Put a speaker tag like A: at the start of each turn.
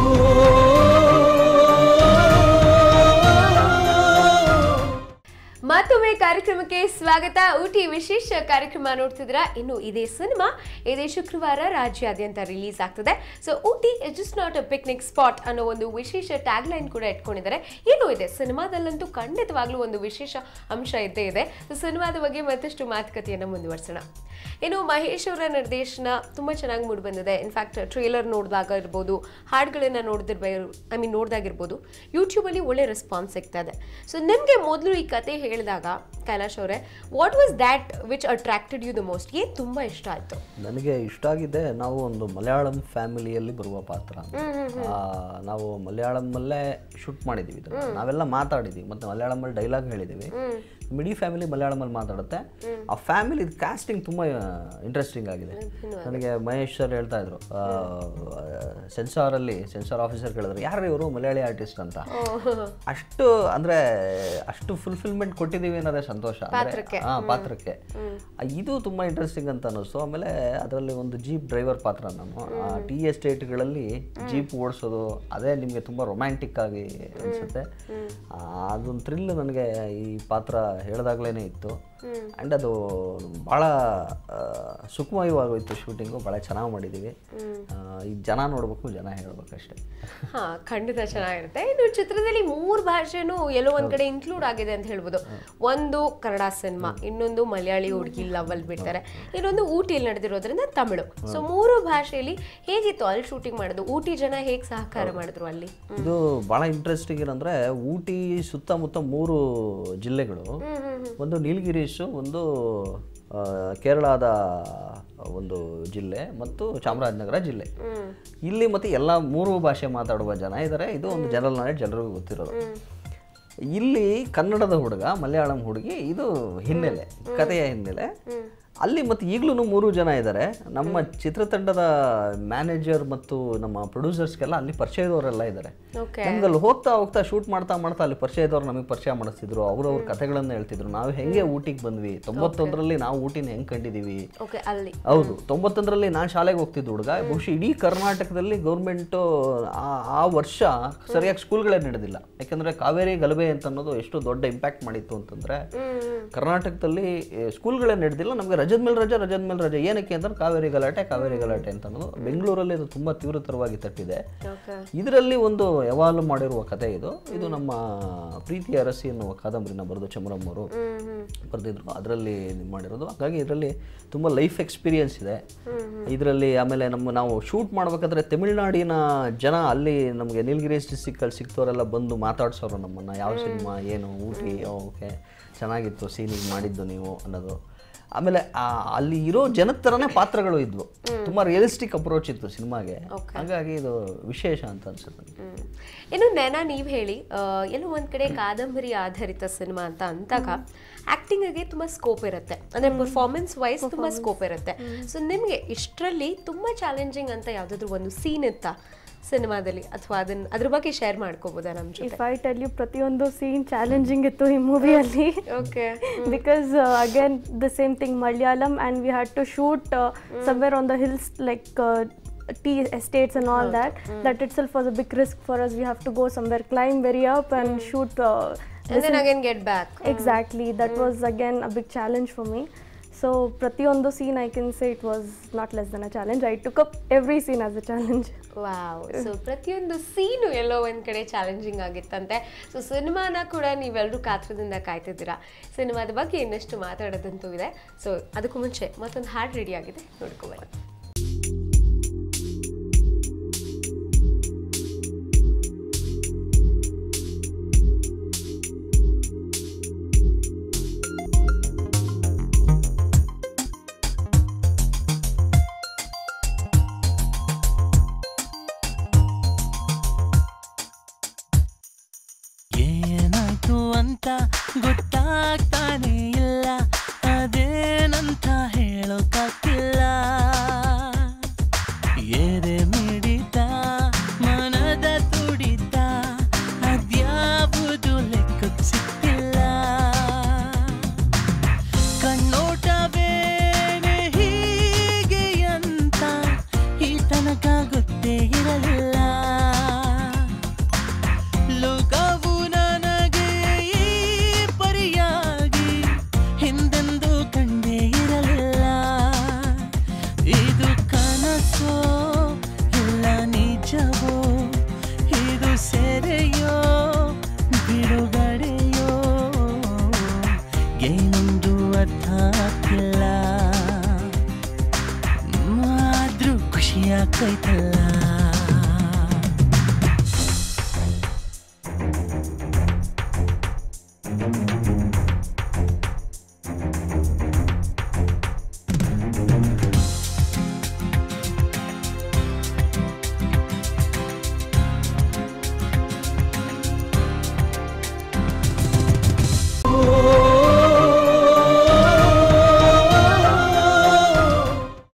A: ಮತ್ತೊಮ್ಮೆ ಕಾರ್ಯಕ್ರಮಕ್ಕೆ ಸ್ವಾಗತ ಊಟಿ ವಿಶೇಷ ಕಾರ್ಯಕ್ರಮ ನೋಡ್ತಿದ್ರ ಇನ್ನು ಇದೇ ಸಿನಿಮಾ ಇದೇ ಶುಕ್ರವಾರ ರಾಜ್ಯಾದ್ಯಂತ ರಿಲೀಸ್ ಆಗ್ತದೆ so Ooty is just not a picnic spot ಅನ್ನೋ ಒಂದು ವಿಶೇಷ ಟ್ಯಾಗ್ ಲೈನ್ ಕೂಡ ಇಟ್ಕೊಂಡಿದ್ದಾರೆ ಏನು ಇದೆ ಸಿನಿಮಾದಲ್ಲಂತೂ ಖಂಡಿತವಾಗ್ಲೂ ಒಂದು ವಿಶೇಷ ಅಂಶ ಇದ್ದೇ ಇದೆ ಸೊ ಸಿನಿಮಾದ ಬಗ್ಗೆ ಮತ್ತಷ್ಟು ಮಾತುಕತೆಯನ್ನು ಮುಂದುವರ್ಸೋಣ ಇನ್ನು ಮಹೇಶ್ ಅವರ ನಿರ್ದೇಶನ ತುಂಬ ಚೆನ್ನಾಗಿ ಮೂಡಿ ಬಂದಿದೆ ಇನ್ಫ್ಯಾಕ್ಟ್ ಟ್ರೇಲರ್ ನೋಡಿದಾಗ ಇರ್ಬೋದು ಹಾಡುಗಳನ್ನ ನೋಡಿದಿರ್ಬೋದು ಐ ಮೀನ್ ನೋಡ್ದಾಗಿರ್ಬೋದು ಯೂಟ್ಯೂಬಲ್ಲಿ ಒಳ್ಳೆ ರೆಸ್ಪಾನ್ಸ್ ಸಿಗ್ತಾ ಇದೆ ಸೊ ನಿಮಗೆ ಮೊದಲು ಈ ಕತೆ ಹೇಳಿದಾಗ ಕೈಲಾಶ್ ಅವರೇ what was that which attracted you the most ಏನು ತುಂಬ ಇಷ್ಟ ಆಯಿತು
B: ನನಗೆ ಇಷ್ಟ ಆಗಿದೆ ನಾವು ಒಂದು ಮಲಯಾಳಂ ಫ್ಯಾಮಿಲಿಯಲ್ಲಿ ಬರುವ ಪಾತ್ರ ಅಂತ. ಆ, ನಾವು ಮಲಯಾಳಮಲ್ಲೇ ಶೂಟ್ ಮಾಡಿದ್ದೀವಿ ಇದನ್ನ. ನಾವೆಲ್ಲ ಮಾತಾಡಿದ್ದೀವಿ ಮತ್ತು ಮಲಯಾಳಮಲ್ಲಿ ಡೈಲಾಗ್ ಹೇಳಿದ್ದೀವಿ ಮಿಡಿ ಫ್ಯಾಮಿಲಿ ಮಲಯಾಳಮಲ್ಲಿ ಮಾತಾಡುತ್ತೆ ಆ ಫ್ಯಾಮಿಲಿ ಕಾಸ್ಟಿಂಗ್ ತುಂಬ ಇಂಟ್ರೆಸ್ಟಿಂಗ್ ಆಗಿದೆ ನನಗೆ ಮಹೇಶ್ ಸರ್ ಹೇಳ್ತಾ ಇದ್ರು ಸೆನ್ಸಾರಲ್ಲಿ ಸೆನ್ಸಾರ್ ಆಫೀಸರ್ ಕೇಳಿದ್ರು ಯಾರು ಇವರು ಮಲಯಾಳಿ ಆರ್ಟಿಸ್ಟ್ ಅಂತ ಅಷ್ಟು ಅಂದ್ರೆ ಅಷ್ಟು ಫುಲ್ಫಿಲ್ಮೆಂಟ್ ಕೊಟ್ಟಿದ್ದೀವಿ ಅನ್ನೋದೇ ಸಂತೋಷ ಅಂದ್ರೆ, ಹಾ ಪಾತ್ರಕ್ಕೆ ಆ, ಇದು ತುಂಬಾ ಇಂಟ್ರೆಸ್ಟಿಂಗ್ ಅಂತ ಅನ್ನಿಸ್ತು ಆಮೇಲೆ ಅದರಲ್ಲಿ ಒಂದು ಜೀಪ್ ಡ್ರೈವರ್ ಪಾತ್ರ ನಾನು ಟಿ ಎಸ್ಟೇಟ್ಗಳಲ್ಲಿ ಜೀಪ್ ಓಡಿಸೋದು ಅದೇ ನಿಮಗೆ ತುಂಬಾ ರೊಮ್ಯಾಂಟಿಕ್ ಆಗಿ ಅನಿಸುತ್ತೆ ಅದೊಂದು ಥ್ರಿಲ್ ನನಗೆ ಈ ಪಾತ್ರ ಹೇಳಿದಾಗ್ಲೇ ಇತ್ತು ಆ್ಯಂಡ್ ಅದು ಭಾಳ ಸುಖಮಯವಾಗೋಯ್ತು ಶೂಟಿಂಗು ಭಾಳ ಚೆನ್ನಾಗಿ ಮಾಡಿದ್ದೀವಿ ಆ, ಈ ಜನ ನೋಡ್ಬೇಕು ಜನ ಹೇಳ್ಬೇಕಷ್ಟೇ
A: ಹಾ ಖಂಡಿತ ಚೆನ್ನಾಗಿರುತ್ತೆ ಇನ್ನು ಚಿತ್ರದಲ್ಲಿ ಮೂರು ಭಾಷೆನೂ ಎಲ್ಲೋ ಒಂದ್ ಕಡೆ ಇನ್ಕ್ಲೂಡ್ ಆಗಿದೆ ಅಂತ ಹೇಳ್ಬೋದು ಒಂದು ಕನ್ನಡ ಸಿನಿಮಾ ಇನ್ನೊಂದು ಮಲಯಾಳಿ ಹುಡುಗಿ ಲವಲ್ ಬಿಡ್ತಾರೆ ಇನ್ನೊಂದು ಊಟಿಯಲ್ಲಿ ನಡೆದಿರೋದ್ರಿಂದ ತಮಿಳು ಸೊ ಮೂರು ಭಾಷೆಯಲ್ಲಿ ಹೇಗಿತ್ತು ಅಲ್ಲಿ ಶೂಟಿಂಗ್ ಮಾಡೋದು ಊಟಿ ಜನ ಹೇಗೆ ಸಹಕಾರ ಮಾಡಿದ್ರು ಅಲ್ಲಿ
B: ಇದು ಭಾಳ ಇಂಟ್ರೆಸ್ಟಿಂಗ್ ಏನಂದ್ರೆ ಊಟಿ ಸುತ್ತಮುತ್ತ ಮೂರು ಜಿಲ್ಲೆಗಳು ಒಂದು ನೀಲಗಿರೀಶು ಒಂದು ಆ, ಕೇರಳದ ಒಂದು ಜಿಲ್ಲೆ ಮತ್ತು ಚಾಮರಾಜನಗರ ಜಿಲ್ಲೆ ಇಲ್ಲಿ ಮತ್ತೆ ಎಲ್ಲ ಮೂರು ಭಾಷೆ ಮಾತಾಡುವ ಜನ ಇದ್ದಾರೆ ಇದು ಒಂದು ಜನರಲ್ ನಾಲೆಡ್ಜ್ ಎಲ್ಲರಿಗೂ ಗೊತ್ತಿರೋದು ಇಲ್ಲಿ ಕನ್ನಡದ ಹುಡುಗ ಮಲಯಾಳಂ ಹುಡುಗಿ ಇದು ಹಿನ್ನೆಲೆ ಕಥೆಯ ಹಿನ್ನೆಲೆ ಅಲ್ಲಿ ಮತ್ತೆ ಈಗಲೂ ಮೂರು ಜನ ಇದ್ದಾರೆ ನಮ್ಮ ಚಿತ್ರತಂಡದ ಮ್ಯಾನೇಜರ್ ಮತ್ತು ನಮ್ಮ ಪ್ರೊಡ್ಯೂಸರ್ಸ್ಗೆಲ್ಲ ಅಲ್ಲಿ ಪರಿಚಯದವರೆಲ್ಲ ಇದ್ದಾರೆ
A: ಓಕೆ
B: ನಮ್ಗೆ ಅಲ್ಲಿ ಹೋಗ್ತಾ ಹೋಗ್ತಾ ಶೂಟ್ ಮಾಡ್ತಾ ಮಾಡ್ತಾ ಅಲ್ಲಿ ಪರಿಚಯದವ್ರು ನಮಗೆ ಪರಿಚಯ ಮಾಡಿಸ್ತಿದ್ರು ಅವ್ರವ್ರ ಕಥೆಗಳನ್ನ ಹೇಳ್ತಿದ್ರು ನಾವು ಹೆಂಗೆ ಊಟಿಗೆ ಬಂದ್ವಿ ತೊಂಬತ್ತೊಂದರಲ್ಲಿ ನಾವು ಊಟಿನ ಹೆಂಗೆ ಕಂಡಿದ್ದೀವಿ
A: ಓಕೆ ಅಲ್ಲಿ
B: ಹೌದು ತೊಂಬತ್ತೊಂದರಲ್ಲಿ ನಾನು ಶಾಲೆಗೆ ಹೋಗ್ತಿದ್ದ ಹುಡುಗ ಬಹುಶಃ ಇಡೀ ಕರ್ನಾಟಕದಲ್ಲಿ ಗೌರ್ಮೆಂಟು ಆ ವರ್ಷ ಸರಿಯಾಗಿ ಸ್ಕೂಲ್ಗಳೇ ನಡೆದಿಲ್ಲ ಯಾಕಂದ್ರೆ ಕಾವೇರಿ ಗಲಭೆ ಅಂತ ಅನ್ನೋದು ಎಷ್ಟು ದೊಡ್ಡ ಇಂಪ್ಯಾಕ್ಟ್ ಮಾಡಿತ್ತು ಅಂತಂದ್ರೆ ಕರ್ನಾಟಕದಲ್ಲಿ ಏ, ಸ್ಕೂಲ್ಗಳೇ ನಡೆದಿಲ್ಲ ನಮಗೆ ರಜದ ಮೇಲೆ ರಜೆ ರಜದ ಮೇಲೆ ರಜೆ ಏನಕ್ಕೆ ಅಂತಂದ್ರೆ ಕಾವೇರಿ ಗಲಾಟೆ ಕಾವೇರಿ ಗಲಾಟೆ ಅಂತ ಅನ್ನೋದು ಬೆಂಗಳೂರಲ್ಲಿ ಇದು ತುಂಬಾ ತೀವ್ರತರವಾಗಿ ತಟ್ಟಿದೆ
A: ಓಕೆ
B: ಇದರಲ್ಲಿ ಒಂದು ಯವಾಲು ಮಾಡಿರುವ ಕತೆ ಇದು ಇದು ನಮ್ಮ ಪ್ರೀತಿ ಅರಸಿ ಎನ್ನುವ ಕಾದಂಬರಿನ ಬರೆದು ಚಮರಮ್ಮ ಅವರು ಬರೆದಿದ್ರು ಅದರಲ್ಲಿ ಮಾಡಿರೋದು ಹಾಗಾಗಿ ಇದರಲ್ಲಿ ತುಂಬ ಲೈಫ್ ಎಕ್ಸ್ಪೀರಿಯನ್ಸ್ ಇದೆ ಇದರಲ್ಲಿ ಆಮೇಲೆ ನಮ್ಮ ನಾವು ಶೂಟ್ ಮಾಡ್ಬೇಕಾದ್ರೆ ತಮಿಳ್ನಾಡಿನ ಜನ ಅಲ್ಲಿ ನಮಗೆ ನೀಲಗಿರಿ ಡಿಸ್ಟಿಕ್ಕಲ್ಲಿ ಸಿಕ್ತವರೆಲ್ಲ ಬಂದು ಮಾತಾಡ್ಸೋರು ನಮ್ಮನ್ನು ಯಾವ ಸಿನಿಮಾ ಏನು ಊಟಿ ಓಕೆ ಚೆನ್ನಾಗಿತ್ತು ಸೀನಿಗೆ ಮಾಡಿದ್ದು ನೀವು ಅನ್ನೋದು ಆಮೇಲೆ ಆ ಅಲ್ಲಿ ಇರೋ ಜನದ ಥರನೇ ಪಾತ್ರಗಳು ಇದ್ವು ತುಂಬ ರಿಯಲಿಸ್ಟಿಕ್ ಅಪ್ರೋಚ್ ಇತ್ತು ಸಿನಿಮಾಗೆ ಹಾಗಾಗಿ ಇದು ವಿಶೇಷ ಅಂತ ಅನ್ಸುತ್ತೆ ನನಗೆ.
A: ಹ್ಮ್. ಇನ್ನು ನೆನ ನೀವು ಹೇಳಿ ಆ, ಎಲ್ಲೋ ಒಂದ್ ಕಡೆ ಕಾದಂಬರಿ ಆಧಾರಿತ ಸಿನಿಮಾ ಅಂತ ಅಂದಾಗ ಆಕ್ಟಿಂಗ್ಗೆ ತುಂಬಾ ಸ್ಕೋಪ್ ಇರುತ್ತೆ ಅಂದ್ರೆ ಪರ್ಫಾರ್ಮೆನ್ಸ್ ವೈಸ್ ತುಂಬಾ ಸ್ಕೋಪ್ ಇರುತ್ತೆ ಸೊ ನಿಮ್ಗೆ ಇಷ್ಟರಲ್ಲಿ ತುಂಬಾ ಚಾಲೆಂಜಿಂಗ್ ಅಂತ ಯಾವ್ದಾದ್ರು ಒಂದು ಸೀನ್ ಇತ್ತಾ ಸಿನಿಮಾದಲ್ಲಿ ಅಥವಾ ಅದನ್ನ ಅದ್ರ ಬಗ್ಗೆ ಶೇರ್ ಮಾಡ್ಕೋಬೋದಾ ನಮ್ ಜೊತೆ
C: ಇಫ್ ಐ ಟೆಲ್ ಯು ಪ್ರತಿಯೊಂದು ಸೀನ್ ಚಾಲೆಂಜಿಂಗ್ ಇತ್ತು ಈ ಮೂವಿಯಲ್ಲಿ
A: okay
C: because again the same thing Malayalam and we had to shoot somewhere on the hills like tea estates and all that that itself was a big risk for us we have to go somewhere climb very up and shoot uh,
A: and then again get back
C: exactly that was again a big challenge for me so ಪ್ರತಿಯೊಂದು scene i can say it was not less than a challenge i took up every scene as a challenge
A: wow so ಪ್ರತಿಯೊಂದು scene ಎಲ್ಲೋ ಒಂದ್ ಕಡೆ challenging ಆಗಿತ್ತಂತೆ so ಸಿನಿಮಾನ ಕೂಡ ನೀವೆಲ್ಲರೂ ಕಾತ್ರದಿಂದ ಕಾಯ್ತಿದ್ದೀರಾ ಸಿನಿಮಾದ ಬಗ್ಗೆ ಇನ್ನಷ್ಟು ಮಾತಾಡೋದಂತೂ ಇದೆ ಸೊ ಅದಕ್ಕೂ ಮುಂಚೆ ಮತ್ತೊಂದು ಹಾಡು ರೆಡಿ ಆಗಿದೆ ನೋಡ್ಕೊಬನ್ನಿ
D: ಏನಾಯ್ತು ಅಂತ ಗೊತ್ತಾಗ್ತಾನೆ ಇಲ್ಲ ಅದೇನಂತ ಹೇಳೋಕ್ಕಾಗ್ತಿಲ್ಲ ಯಾಕೋಯ್ತಲ್ಲ